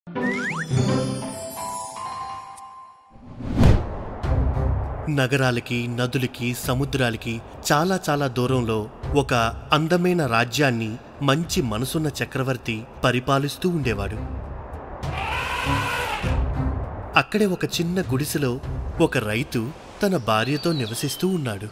నగరాలకి నదులకి సముద్రాలకి చాలా చాలా దూరంలో ఒక అందమైన రాజ్యాన్ని మంచి మనసున్న చక్రవర్తి పరిపాలిస్తూ ఉండేవాడు అక్కడే ఒక చిన్న గుడిసెలో ఒక రైతు తన భార్యతో నివసిస్తూ ఉన్నాడు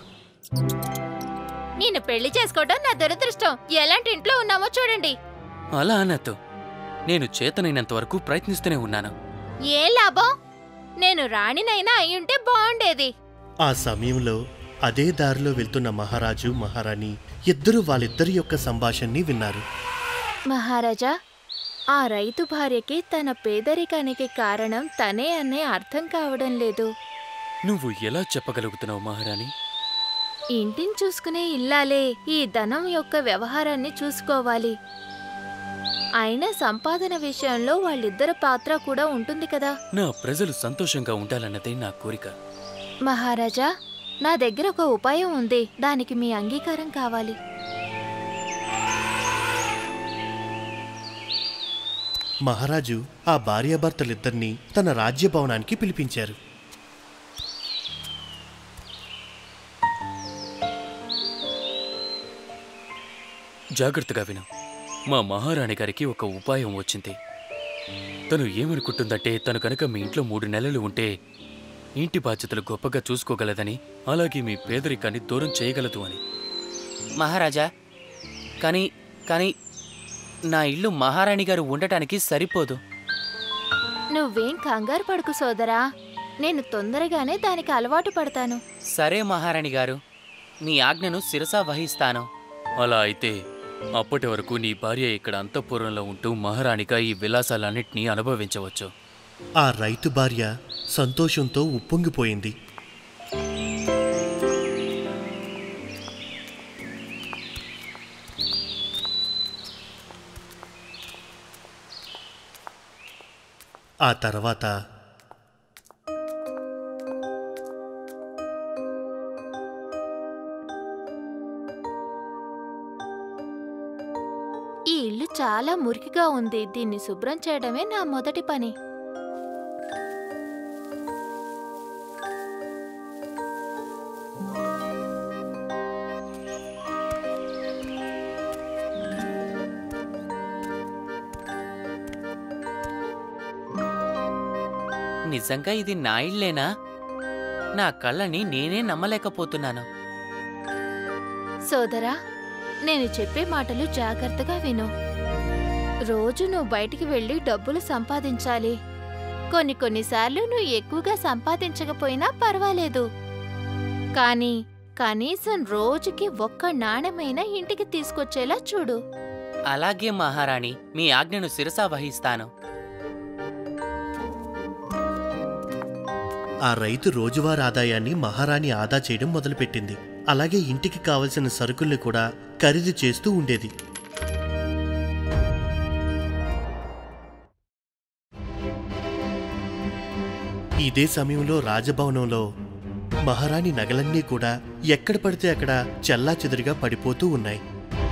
నేను పెళ్లి చేసుకోవడం నా దురదృష్టం ఎలాంటి ఇంట్లో ఉన్నామో చూడండి అలా అనద్దు నేను చేతనైనంత వరకు ప్రయత్నిస్తూనే ఉన్నాను ఏ లాభం నేను రాణినైనా అయ్యుంటే బాగుండేది ఆ సమయంలో అదే దారిలో వెళ్తున్న మహారాజు మహారాణి ఇద్దరు వాళ్ళిద్దరి యొక్క సంభాషణని విన్నారు మహారాజా ఆ రైతు భార్యకి తన పేదరికానికి కారణం తనే అనే అర్థం కావడం లేదు నువ్వు ఎలా చెప్పగలుగుతున్నావు మహారాణి ఇంటిని చూసుకునే ఇల్లాలే ఈ ధనం యొక్క వ్యవహారాన్ని చూసుకోవాలి అయినా సంపాదన విషయంలో వాళ్ళిద్దరి పాత్ర కూడా ఉంటుంది కదా నా ప్రజలు సంతోషంగా ఉండాలన్నదే నా కోరిక మహారాజా నా దగ్గర ఒక ఉపాయం ఉంది దానికి మీ అంగీకారం కావాలి మహారాజు ఆ భార్యాభర్తలిద్దరినీ తన రాజ్యభవనానికి పిలిపించారు జాగ్రత్తగా విను మా మహారాణి గారికి ఒక ఉపాయం వచ్చింది తను ఏమనుకుంటుందంటే తను కనుక మీ ఇంట్లో మూడు నెలలు ఉంటే ఇంటి బాధ్యతలు గొప్పగా చూసుకోగలదని అలాగే మీ పేదరికాన్ని దూరం చేయగలదు అని మహారాజా కానీ కానీ నా ఇల్లు మహారాణి గారు ఉండటానికి సరిపోదు నువ్వేం కంగారు పడుకు సోదరా నేను తొందరగానే దానికి అలవాటు పడతాను సరే మహారాణి గారు మీ ఆజ్ఞను శిరసా వహిస్తాను అలా అయితే అప్పటి వరకు నీ భార్య ఇక్కడ అంతఃపురంలో ఉంటూ మహారాణిగా ఈ విలాసాలన్నింటినీ అనుభవించవచ్చు ఆ రైతు భార్య సంతోషంతో ఉప్పొంగిపోయింది ఆ తర్వాత ఈ ఇల్లు చాలా మురికిగా ఉంది దీన్ని శుభ్రం చేయడమే నా మొదటి పని నిజంగా ఇది నా ఇల్లేనా నా కళ్ళని నేనే నమ్మలేకపోతున్నాను సోదరా నేను చెప్పే మాటలు జాగ్రత్తగా విను రోజు నువ్వు బయటికి వెళ్ళి డబ్బులు సంపాదించాలి కొన్ని కొన్నిసార్లు నువ్వు ఎక్కువగా సంపాదించకపోయినా పర్వాలేదు కానీ కనీసం రోజుకి ఒక్క నాణెమైన ఇంటికి తీసుకొచ్చేలా చూడు అలాగే మహారాణి మీ ఆజ్ఞను శిరసా వహిస్తాను ఆ రైతు రోజువారీ ఆదాయాన్ని మహారాణి ఆదా చేయడం మొదలుపెట్టింది అలాగే ఇంటికి కావలసిన సరుకుల్ని కూడా ఖరీదు చేస్తూ ఉండేది ఇదే సమయంలో రాజభవనంలో మహారాణి నగలన్నీ కూడా ఎక్కడ పడితే అక్కడ చెల్లా పడిపోతూ ఉన్నాయి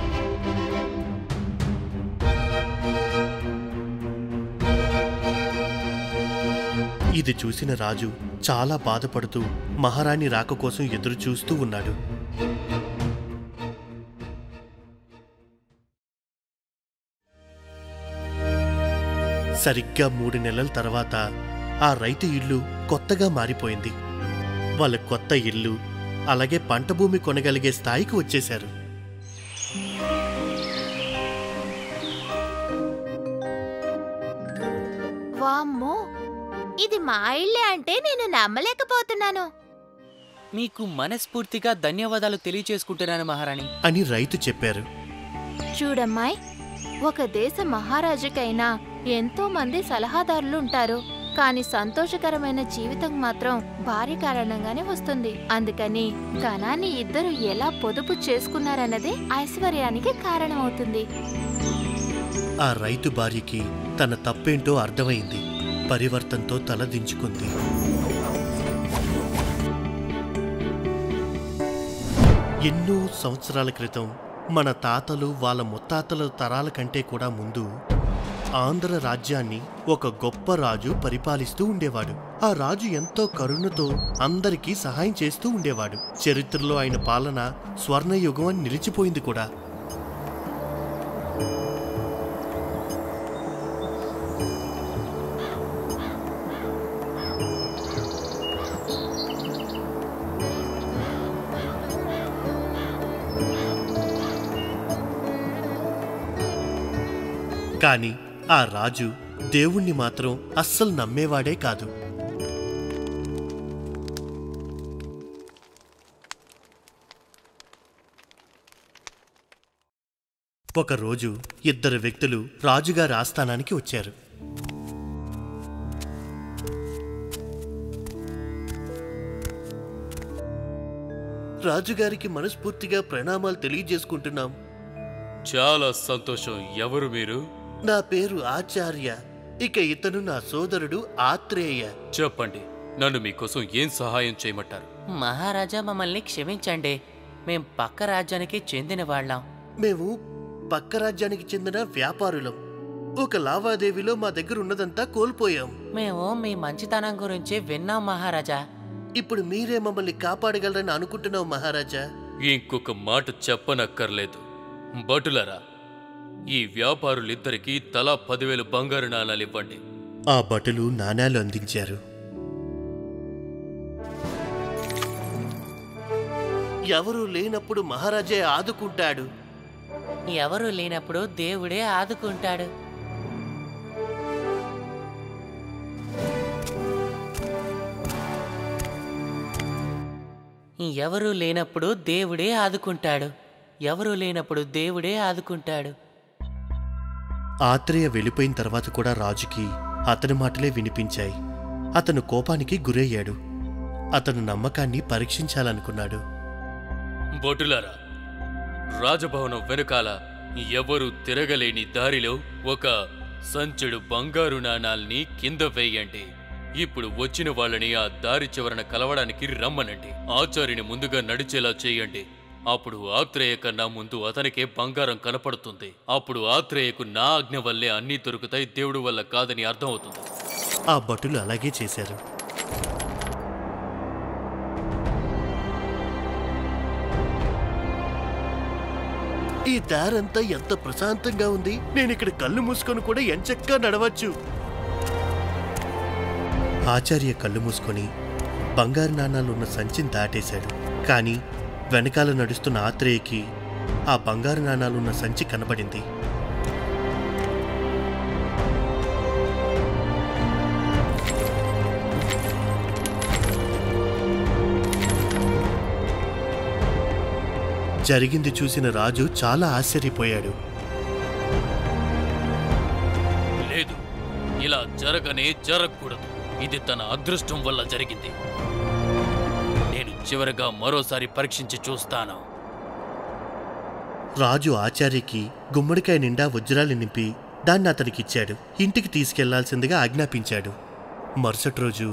ఇది చూసిన రాజు చాలా బాధపడుతూ మహారాణి రాక కోసం ఎదురు చూస్తూ ఉన్నాడు సరిగ్గా మూడు నెలల తర్వాత ఆ రైతు ఇల్లు కొత్తగా మారిపోయింది వాళ్ళ కొత్త ఇల్లు అలాగే పంట భూమి కొనగలిగే స్థాయికి వచ్చేశారు వామ్మో ఇది మా ఇల్లే అంటే నేను నమ్మలేకపోతున్నాను మీకు మనస్ఫూర్తిగా ధన్యవాదాలు తెలియచేసుకుంటున్నాను మహారాణి అని రైతు చెప్పారు చూడమ్మాయ్ ఒక దేశ మహారాజుకైనా ఎంతో మంది సలహాదారులు ఉంటారు కానీ సంతోషకరమైన జీవితం మాత్రం భార్య కారణంగానే వస్తుంది అందుకని ధనాన్ని ఇద్దరు ఎలా పొదుపు చేసుకున్నారన్నదే ఐశ్వర్యానికి కారణమవుతుంది ఆ రైతు భార్యకి తన తప్పేంటో అర్థమైంది పరివర్తనతో తలదించుకుంది ఎన్నో సంవత్సరాల క్రితం మన తాతలు వాళ్ళ ముత్తాతల తరాల కంటే కూడా ముందు ఆంధ్ర రాజ్యాన్ని ఒక గొప్ప రాజు పరిపాలిస్తూ ఉండేవాడు ఆ రాజు ఎంతో కరుణతో అందరికీ సహాయం చేస్తూ ఉండేవాడు చరిత్రలో ఆయన పాలన స్వర్ణయుగం అని నిలిచిపోయింది కూడా కాని ఆ రాజు దేవుణ్ణి మాత్రం అస్సలు నమ్మేవాడే కాదు ఒకరోజు ఇద్దరు వ్యక్తులు రాజుగారి ఆస్థానానికి వచ్చారు రాజుగారికి మనస్ఫూర్తిగా ప్రణామాలు తెలియజేసుకుంటున్నాం చాలా సంతోషం ఎవరు మీరు నా పేరు ఆచార్య ఇక ఇతను నా సోదరుడు ఆత్రేయ చెప్పండి నన్ను మీకోసం ఏం సహాయం చేయమంటారు మహారాజా మమ్మల్ని క్షమించండి మేం పక్క రాజ్యానికి చెందిన వాళ్ళం మేము పక్క రాజ్యానికి చెందిన వ్యాపారులం ఒక లావాదేవీలో మా దగ్గర ఉన్నదంతా కోల్పోయాం మేము మీ మంచితనం గురించి విన్నాం మహారాజా ఇప్పుడు మీరే మమ్మల్ని కాపాడగలరని అనుకుంటున్నాం మహారాజా ఇంకొక మాట చెప్పనక్కర్లేదు భటులరా ఈ వ్యాపారులిద్దరికీ తలా పదివేలు బంగారు నాణాలు ఇవ్వండి ఆ భటులు నాణేలు అందించారు ఎవరూ లేనప్పుడు మహారాజే ఆదుకుంటాడు ఎవరూ లేనప్పుడు దేవుడే ఆదుకుంటాడు ఎవరూ లేనప్పుడు దేవుడే ఆదుకుంటాడు ఎవరూ లేనప్పుడు దేవుడే ఆదుకుంటాడు ఆత్రేయ వెళ్ళిపోయిన తర్వాత కూడా రాజుకి అతని మాటలే వినిపించాయి అతను కోపానికి గురయ్యాడు అతను నమ్మకాన్ని పరీక్షించాలనుకున్నాడు భటులరా రాజభవనం వెనుకాల ఎవరు తిరగలేని దారిలో ఒక సంచుడు బంగారు నాణాల్ని కింద వేయండి ఇప్పుడు వచ్చిన వాళ్ళని ఆ దారి చివరన కలవడానికి రమ్మనండి ఆచార్యుని ముందుగా నడిచేలా చేయండి అప్పుడు ఆత్రేయ కన్నా ముందు అతనికే బంగారం కనపడుతుంది అప్పుడు ఆత్రేయకు నా ఆజ్ఞ వల్లే అన్నీ దొరుకుతాయి దేవుడు వల్ల కాదని అర్థమవుతుంది ఆ భటులు అలాగే చేశారు ఈ దారంతా ఎంత ప్రశాంతంగా ఉంది నేను ఇక్కడ కళ్ళు మూసుకొని కూడా ఎంచక్కా నడవచ్చు ఆచార్య కళ్ళు మూసుకొని బంగారు నాణాలున్న సంచిని దాటేశాడు కానీ వెనకాల నడుస్తున్న ఆత్రేయకి ఆ బంగారు నాణాలున్న సంచి కనబడింది జరిగింది చూసిన రాజు చాలా ఆశ్చర్యపోయాడు లేదు ఇలా జరగనే జరగకూడదు ఇది తన అదృష్టం వల్ల జరిగింది నేను చివరగా మరోసారి పరీక్షించి చూస్తాను రాజు ఆచార్యకి గుమ్మడికాయ నిండా వజ్రాలు నింపి దాన్ని అతనికిచ్చాడు ఇంటికి తీసుకెళ్లాల్సిందిగా ఆజ్ఞాపించాడు మరుసటి రోజు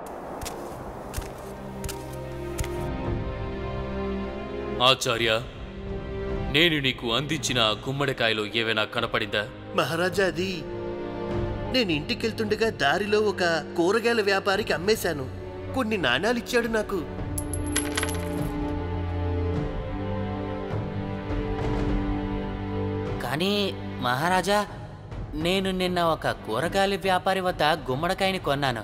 ఆచార్య నేను నీకు అందించిన ఆ గుమ్మడికాయలో ఏవైనా కనపడిందా మహారాజా అది నేను ఇంటికెళ్తుండగా దారిలో ఒక కూరగాయల వ్యాపారికి అమ్మేశాను కొన్ని నాణాలు ఇచ్చాడు నాకు కానీ మహారాజా నేను నిన్న ఒక కూరగాయల వ్యాపారి వద్ద గుమ్మడికాయని కొన్నాను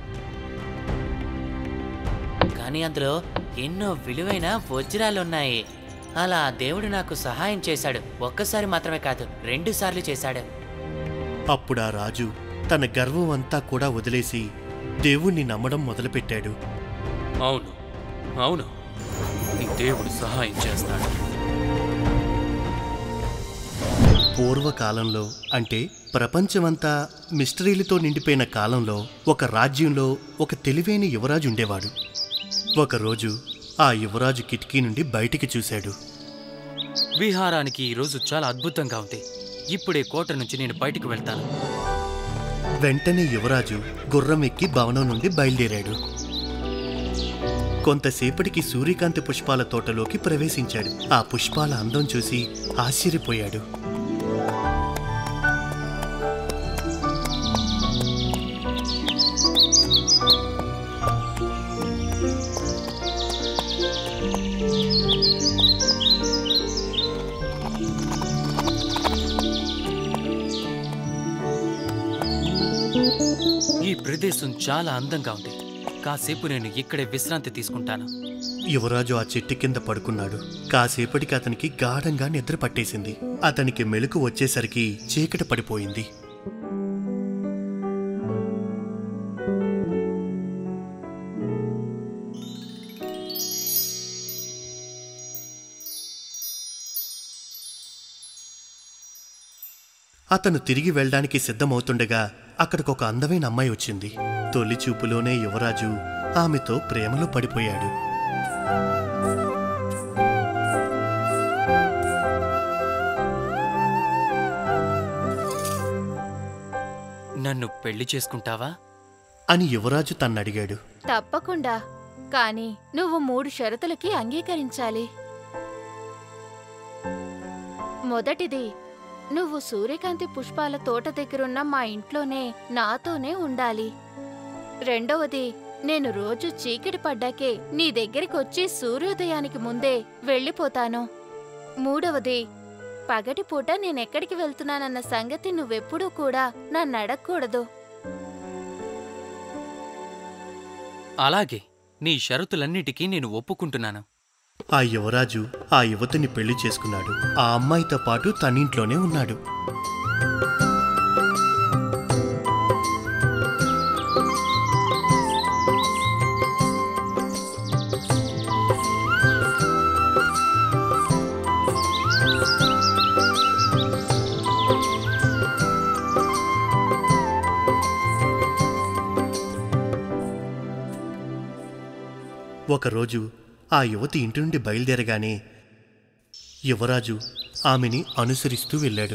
కానీ అందులో ఎన్నో విలువైన వజ్రాలున్నాయి అలా దేవుడు నాకు సహాయం చేశాడు ఒక్కసారి మాత్రమే కాదు రెండు సార్లు చేశాడు అప్పుడు ఆ రాజు తన గర్వం అంతా కూడా వదిలేసి దేవుణ్ణి నమ్మడం మొదలుపెట్టాడు అవును అవును దేవుడు సహాయం చేస్తాడు పూర్వకాలంలో అంటే ప్రపంచమంతా మిస్టరీలతో నిండిపోయిన కాలంలో ఒక రాజ్యంలో ఒక తెలివైన యువరాజు ఉండేవాడు ఒకరోజు ఆ యువరాజు కిటికీ నుండి బయటికి చూశాడు విహారానికి ఈరోజు చాలా అద్భుతంగా ఉంది ఇప్పుడే కోట నుంచి నేను బయటకు వెళ్తాను వెంటనే యువరాజు గుర్రం ఎక్కి భవనం నుండి బయలుదేరాడు కొంతసేపటికి సూర్యకాంతి పుష్పాల తోటలోకి ప్రవేశించాడు ఆ పుష్పాల అందం చూసి ఆశ్చర్యపోయాడు ఈ ప్రదేశం చాలా అందంగా ఉంది కాసేపు నేను ఇక్కడే విశ్రాంతి తీసుకుంటాను యువరాజు ఆ చెట్టు కింద పడుకున్నాడు కాసేపటికి అతనికి గాఢంగా నిద్ర పట్టేసింది అతనికి మెలకు వచ్చేసరికి చీకటి పడిపోయింది అతను తిరిగి వెళ్ళడానికి సిద్ధమవుతుండగా అక్కడికొక అందమైన అమ్మాయి వచ్చింది తొలి చూపులోనే యువరాజు ఆమెతో ప్రేమలో పడిపోయాడు నన్ను పెళ్లి చేసుకుంటావా అని యువరాజు తన్నడిగాడు తప్పకుండా కానీ నువ్వు మూడు షరతులకి అంగీకరించాలి మొదటిది నువ్వు సూర్యకాంతి పుష్పాల తోట దగ్గరున్న మా ఇంట్లోనే నాతోనే ఉండాలి రెండవది నేను రోజు చీకటి పడ్డాకే నీ దగ్గరికి వచ్చి సూర్యోదయానికి ముందే వెళ్ళిపోతాను మూడవది పగటిపూట నేనెక్కడికి వెళ్తున్నానన్న సంగతి నువ్వెప్పుడూ కూడా నన్ను అడగకూడదు అలాగే నీ షరతులన్నిటికీ నేను ఒప్పుకుంటున్నాను ఆ యువరాజు ఆ యువతిని పెళ్లి చేసుకున్నాడు ఆ అమ్మాయితో పాటు తనింట్లోనే ఉన్నాడు ఒకరోజు ఆ యువతి ఇంటి నుండి బయలుదేరగానే యువరాజు ఆమెని అనుసరిస్తూ వెళ్ళాడు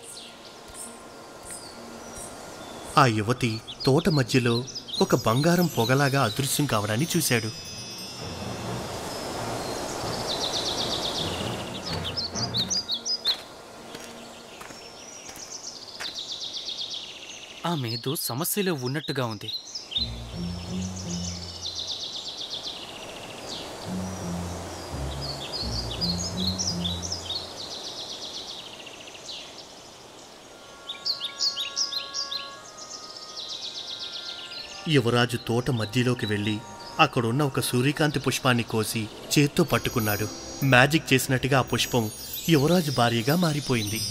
ఆ యువతి తోట మధ్యలో ఒక బంగారం పొగలాగా అదృశ్యం కావడాన్ని చూశాడు ఆమె ఏదో సమస్యలో ఉన్నట్టుగా ఉంది యువరాజు తోట మధ్యలోకి వెళ్ళి అక్కడున్న ఒక సూర్యకాంతి పుష్పాన్ని కోసి చేత్తో పట్టుకున్నాడు మ్యాజిక్ చేసినట్టుగా ఆ పుష్పం యువరాజు భార్యగా మారిపోయింది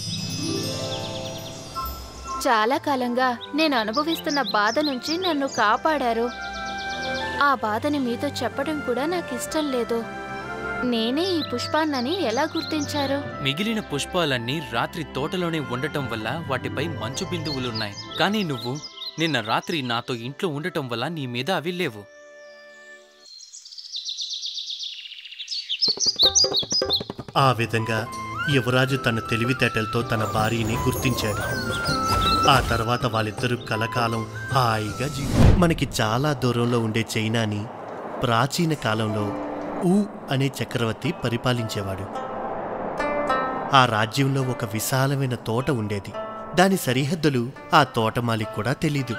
చాలా కాలంగా నేను అనుభవిస్తున్న బాధ నుంచి నన్ను కాపాడారు ఆ బాధని మీతో చెప్పడం కూడా నాకు ఇష్టం లేదు నేనే ఈ పుష్పాన్నని ఎలా గుర్తించారు మిగిలిన పుష్పాలన్నీ రాత్రి తోటలోనే ఉండటం వల్ల వాటిపై మంచు బిందువులున్నాయి కానీ నువ్వు నిన్న రాత్రి నాతో ఇంట్లో ఉండటం వల్ల నీ మీద అవి లేవు ఆ విధంగా యువరాజు తన తెలివితేటలతో తన భార్యని గుర్తించాడు ఆ తర్వాత వాళ్ళిద్దరూ కలకాలం హాయిగా జీవి మనకి చాలా దూరంలో ఉండే చైనాని ప్రాచీన కాలంలో ఊ అనే చక్రవర్తి పరిపాలించేవాడు ఆ రాజ్యంలో ఒక విశాలమైన తోట ఉండేది దాని సరిహద్దులు ఆ తోటమాలికి కూడా తెలీదు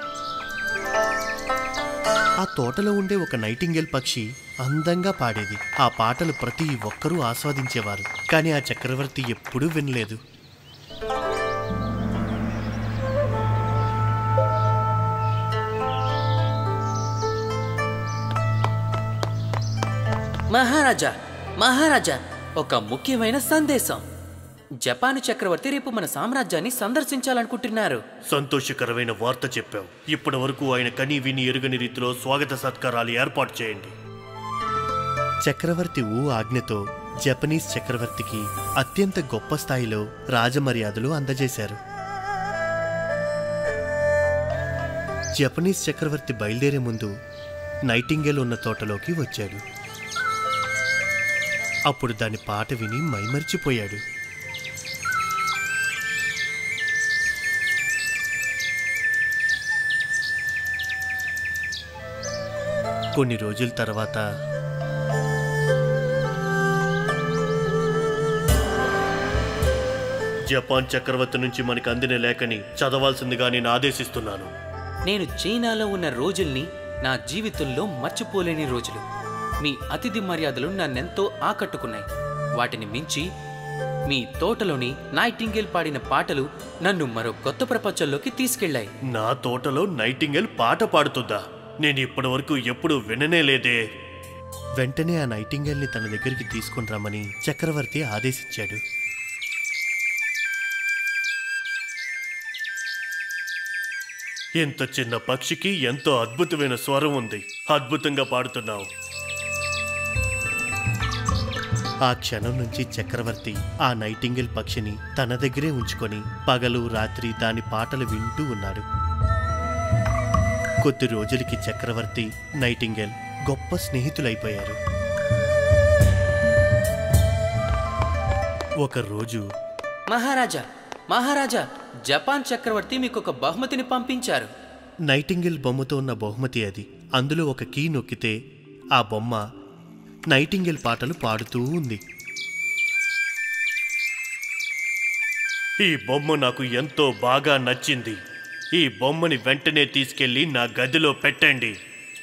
ఆ తోటలో ఉండే ఒక నైటింగేల్ పక్షి అందంగా పాడేది ఆ పాటలు ప్రతి ఒక్కరూ ఆస్వాదించేవారు కానీ ఆ చక్రవర్తి ఎప్పుడూ వినలేదు మహారాజా మహారాజా ఒక ముఖ్యమైన సందేశం జపాను చక్రవర్తి రేపు మన సామ్రాజ్యాన్ని సందర్శించాలనుకుంటున్నారు సంతోషకరమైన వార్త చెప్పావు ఇప్పటి వరకు ఆయన కని విని ఎరుగని రీతిలో స్వాగత సత్కారాలు ఏర్పాటు చేయండి చక్రవర్తి ఊ ఆజ్ఞతో జపనీస్ చక్రవర్తికి అత్యంత గొప్ప స్థాయిలో రాజమర్యాదలు అందజేశారు జపనీస్ చక్రవర్తి బయలుదేరే ముందు నైటింగేల్ ఉన్న తోటలోకి వచ్చాడు అప్పుడు దాని పాట విని మైమరిచిపోయాడు కొన్ని రోజుల తర్వాత జపాన్ చక్రవర్తి నుంచి మనకు అందిన లేఖని చదవాల్సిందిగా నేను ఆదేశిస్తున్నాను నేను చైనాలో ఉన్న రోజుల్ని నా జీవితంలో మర్చిపోలేని రోజులు మీ అతిథి మర్యాదలు నన్నెంతో ఆకట్టుకున్నాయి వాటిని మించి మీ తోటలోని నైటింగేల్ పాడిన పాటలు నన్ను మరో కొత్త ప్రపంచంలోకి తీసుకెళ్లాయి నా తోటలో నైటింగేల్ పాట పాడుతుందా నేను ఇప్పటివరకు ఎప్పుడు విననే లేదే వెంటనే ఆ నైటింగేల్ని తన దగ్గరికి తీసుకుని రమ్మని చక్రవర్తి ఆదేశించాడు ఇంత చిన్న పక్షికి ఎంతో అద్భుతమైన స్వరం ఉంది అద్భుతంగా పాడుతున్నావు ఆ క్షణం నుంచి చక్రవర్తి ఆ నైటింగేల్ పక్షిని తన దగ్గరే ఉంచుకొని పగలు రాత్రి దాని పాటలు వింటూ ఉన్నాడు కొద్ది రోజులకి చక్రవర్తి నైటింగేల్ గొప్ప స్నేహితులైపోయారు ఒక రోజు మహారాజా మహారాజా జపాన్ చక్రవర్తి మీకు ఒక బహుమతిని పంపించారు నైటింగేల్ బొమ్మతో ఉన్న బహుమతి అది అందులో ఒక కీ నొక్కితే ఆ బొమ్మ నైటింగేల్ పాటలు పాడుతూ ఉంది ఈ బొమ్మ నాకు ఎంతో బాగా నచ్చింది ఈ బొమ్మని వెంటనే తీసుకెళ్లి నా గదిలో పెట్టండి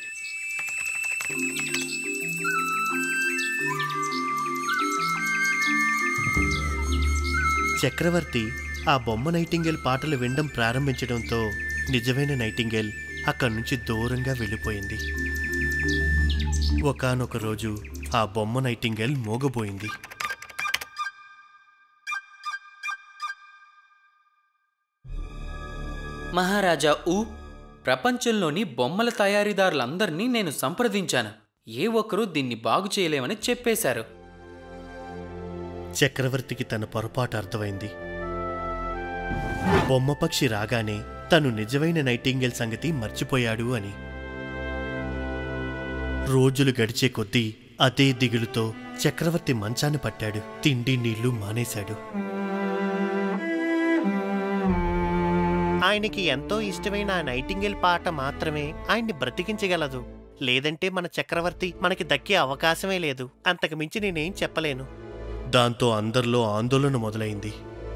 చక్రవర్తి ఆ బొమ్మ నైటింగేల్ పాటలు వినడం ప్రారంభించడంతో నిజమైన నైటింగేల్ అక్కడి నుంచి దూరంగా వెళ్ళిపోయింది ఒకానొక రోజు ఆ బొమ్మ నైటింగేల్ మోగబోయింది మహారాజా ఊ ప్రపంచంలోని బొమ్మల తయారీదారులందరినీ నేను సంప్రదించాను ఏ ఒక్కరూ దీన్ని బాగు చేయలేమని చెప్పేశారు చక్రవర్తికి తన పొరపాటు అర్థమైంది బొమ్మ పక్షి రాగానే తను నిజమైన నైటింగేల్ సంగతి మర్చిపోయాడు అని రోజులు గడిచే కొద్దీ అదే దిగులుతో చక్రవర్తి మంచాన్ని పట్టాడు తిండి నీళ్లు మానేశాడు ఆయనకి ఎంతో ఇష్టమైన ఆ నైటింగేల్ పాట మాత్రమే ఆయన్ని బ్రతికించగలదు లేదంటే మన చక్రవర్తి మనకి దక్కే అవకాశమే లేదు అంతకు మించి నేనేం చెప్పలేను దాంతో అందరిలో ఆందోళన మొదలైంది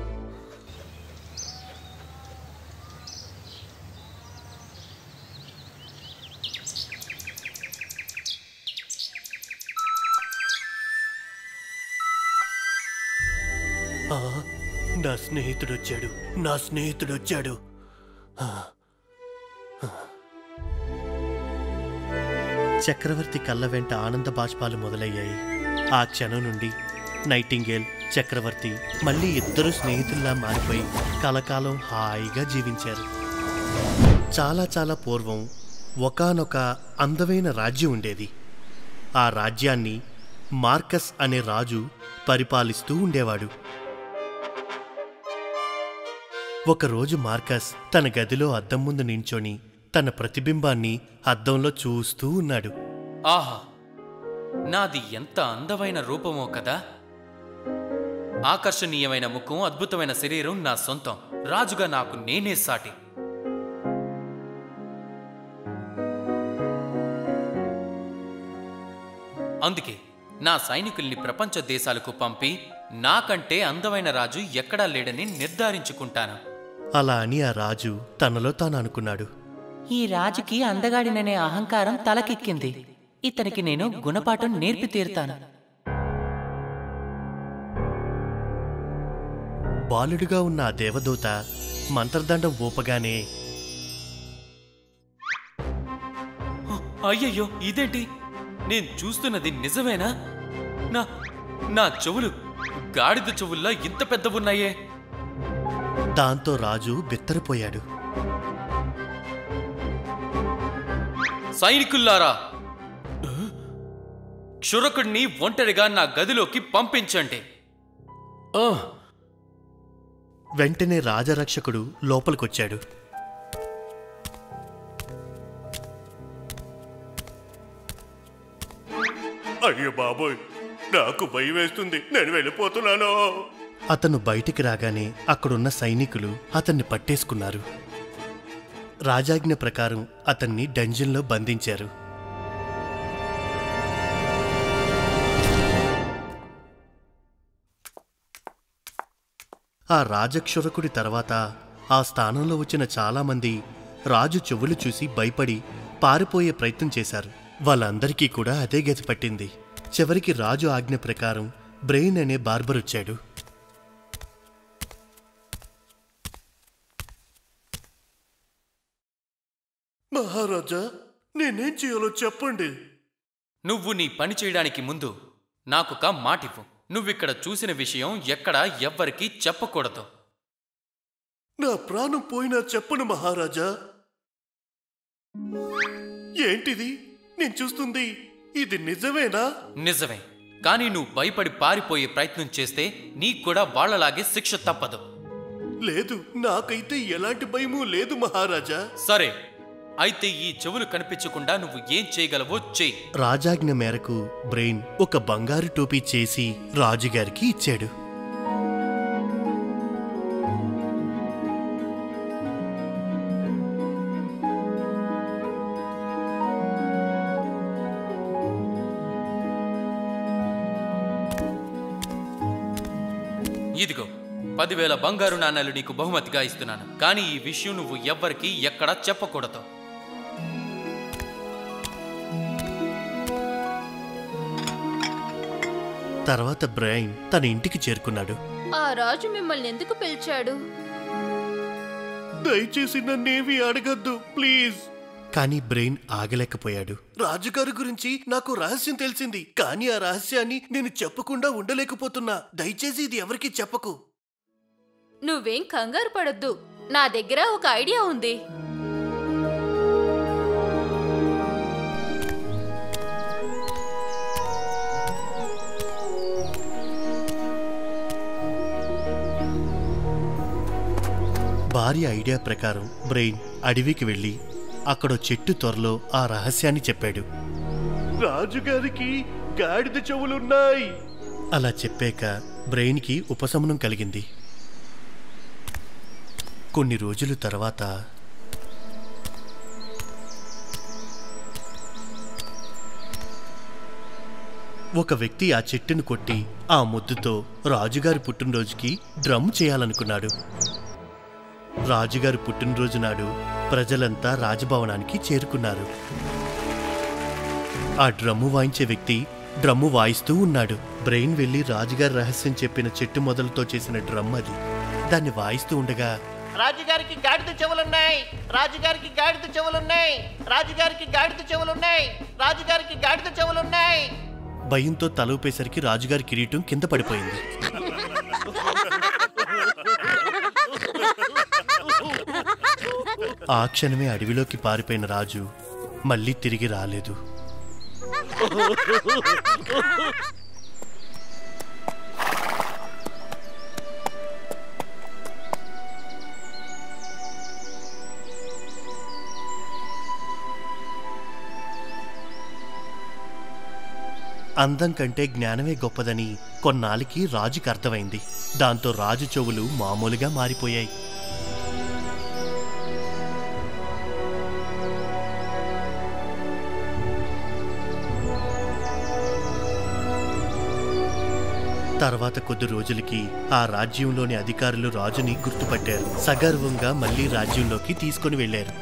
ఆ, నా స్నేహితుడు వచ్చాడు నా స్నేహితుడు వచ్చాడు ఆ, ఆ. చక్రవర్తి కళ్ళ వెంట ఆనంద బాష్పాలు మొదలయ్యాయి ఆ క్షణం నుండి నైటింగేల్ చక్రవర్తి మళ్ళీ ఇద్దరు స్నేహితుల్లా మారిపోయి కలకాలం హాయిగా జీవించారు చాలా చాలా పూర్వం ఒకానొక అందమైన రాజ్యం ఉండేది ఆ రాజ్యాన్ని మార్కస్ అనే రాజు పరిపాలిస్తూ ఉండేవాడు ఒకరోజు మార్కస్ తన గదిలో అద్దం ముందు నించొని తన ప్రతిబింబాన్ని అద్దంలో చూస్తూ ఉన్నాడు ఆహా నాది ఎంత అందమైన రూపమో కదా ఆకర్షణీయమైన ముఖం అద్భుతమైన శరీరం నా సొంతం రాజుగా నాకు నేనే సాటి అందుకే నా సైనికుల్ని ప్రపంచ దేశాలకు పంపి నాకంటే అందమైన రాజు ఎక్కడా లేడని నిర్ధారించుకుంటాను అలా అని ఆ రాజు తనలో తాను అనుకున్నాడు ఈ రాజుకి అందగాడిననే అహంకారం తలకెక్కింది ఇతనికి నేను గుణపాఠం నేర్పి తీరుతాను బాలుడిగా ఉన్న ఆ దేవదూత మంత్రదండం ఊపగానే అయ్యయ్యో ఇదేంటి నేను చూస్తున్నది నిజమేనా నా నా చెవులు గాడిద చెవుల్లా ఇంత పెద్దవున్నాయే దాంతో రాజు బిత్తరపోయాడు సైనికుల్లారా క్షురకుడిని ఒంటరిగా నా గదిలోకి పంపించండి ఆ, వెంటనే రాజరక్షకుడు లోపలికొచ్చాడు అయ్యో బాబోయ్ నాకు భయం వేస్తుంది నేను వెళ్ళిపోతున్నాను అతను బయటికి రాగానే అక్కడున్న సైనికులు అతన్ని పట్టేసుకున్నారు రాజాజ్ఞ ప్రకారం అతన్ని డంజన్లో బంధించారు ఆ రాజక్షురకుడి తర్వాత ఆ స్థానంలో వచ్చిన చాలామంది రాజు చెవులు చూసి భయపడి పారిపోయే ప్రయత్నం చేశారు వాళ్ళందరికీ కూడా అదే గతి పట్టింది చివరికి రాజు ఆజ్ఞ ప్రకారం బ్రెయిన్ అనే బార్బర్ వచ్చాడు మహారాజా నేనేం చేయాలో చెప్పండి నువ్వు నీ పని చేయడానికి ముందు నాకొక మాటివ్వు నువ్విక్కడ చూసిన విషయం ఎక్కడా ఎవ్వరికీ చెప్పకూడదు నా ప్రాణం పోయినా చెప్పను మహారాజా ఏంటిది నేను చూస్తుంది ఇది నిజమేనా నిజమే కానీ నువ్వు భయపడి పారిపోయే ప్రయత్నం చేస్తే నీకు కూడా వాళ్ళలాగే శిక్ష తప్పదు లేదు నాకైతే ఎలాంటి భయము లేదు మహారాజా సరే అయితే ఈ చెవులు కనిపించకుండా నువ్వు ఏం చేయగలవో చెయ్యి రాజాజ్ఞ మేరకు బ్రెయిన్ ఒక బంగారు టోపీ చేసి రాజుగారికి ఇచ్చాడు ఇదిగో పదివేల బంగారు నాణాలు నీకు బహుమతిగా ఇస్తున్నాను కానీ ఈ విషయం నువ్వు ఎవ్వరికీ ఎక్కడా చెప్పకూడదు తర్వాత బ్రెయిన్ తన ఇంటికి చేరుకున్నాడు ఆ రాజు మిమ్మల్ని ఎందుకు పిలిచాడు దయచేసి నన్నేవి అడగద్దు ప్లీజ్ కానీ బ్రెయిన్ ఆగలేకపోయాడు రాజుగారి గురించి నాకు రహస్యం తెలిసింది కానీ ఆ రహస్యాన్ని నేను చెప్పకుండా ఉండలేకపోతున్నా దయచేసి ఇది ఎవరికీ చెప్పకు నువ్వేం కంగారు పడొద్దు నా దగ్గర ఒక ఐడియా ఉంది భార్య ఐడియా ప్రకారం బ్రెయిన్ అడవికి వెళ్ళి అక్కడో చెట్టు త్వరలో ఆ రహస్యాన్ని చెప్పాడు రాజుగారికి గాడిద చెవులున్నాయి అలా చెప్పాక బ్రెయిన్కి ఉపశమనం కలిగింది కొన్ని రోజుల తర్వాత ఒక వ్యక్తి ఆ చెట్టును కొట్టి ఆ ముద్దుతో రాజుగారి పుట్టినరోజుకి డ్రమ్ చేయాలనుకున్నాడు రాజుగారి పుట్టినరోజు నాడు ప్రజలంతా రాజభవనానికి చేరుకున్నారు ఆ డ్రమ్ము వాయించే వ్యక్తి డ్రమ్ము వాయిస్తూ ఉన్నాడు బ్రెయిన్ వెళ్లి రాజుగారి రహస్యం చెప్పిన చెట్టు మొదలతో చేసిన డ్రమ్ అది దాన్ని వాయిస్తూ ఉండగా రాజుగారికి గాడిద చెవులున్నాయి రాజుగారికి గాడిద చెవులున్నాయి రాజుగారికి గాడిద చెవులున్నాయి రాజుగారికి గాడిద చెవులున్నాయి భయంతో తల ఊపేసరికి రాజుగారి కిరీటం కింద పడిపోయింది ఆ క్షణమే అడవిలోకి పారిపోయిన రాజు మళ్ళీ తిరిగి రాలేదు అందం కంటే జ్ఞానమే గొప్పదని కొన్నాళ్ళకి రాజుకి అర్థమైంది దాంతో రాజు చెవులు మామూలుగా మారిపోయాయి తర్వాత కొద్ది రోజులకి ఆ రాజ్యంలోని అధికారులు రాజుని గుర్తుపట్టారు సగర్వంగా మళ్ళీ రాజ్యంలోకి తీసుకొని వెళ్లారు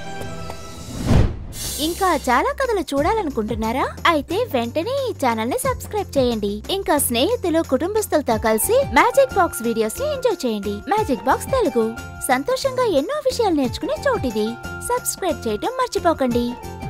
ఇంకా చాలా కథలు చూడాలనుకుంటున్నారా అయితే వెంటనే ఈ ఛానల్ ని సబ్స్క్రైబ్ చేయండి ఇంకా స్నేహితులు కుటుంబస్తులతో కలిసి మ్యాజిక్ బాక్స్ వీడియోస్ ని ఎంజాయ్ చేయండి మ్యాజిక్ బాక్స్ తెలుగు సంతోషంగా ఎన్నో విషయాలు నేర్చుకునే చోటిది సబ్స్క్రైబ్ చేయటం మర్చిపోకండి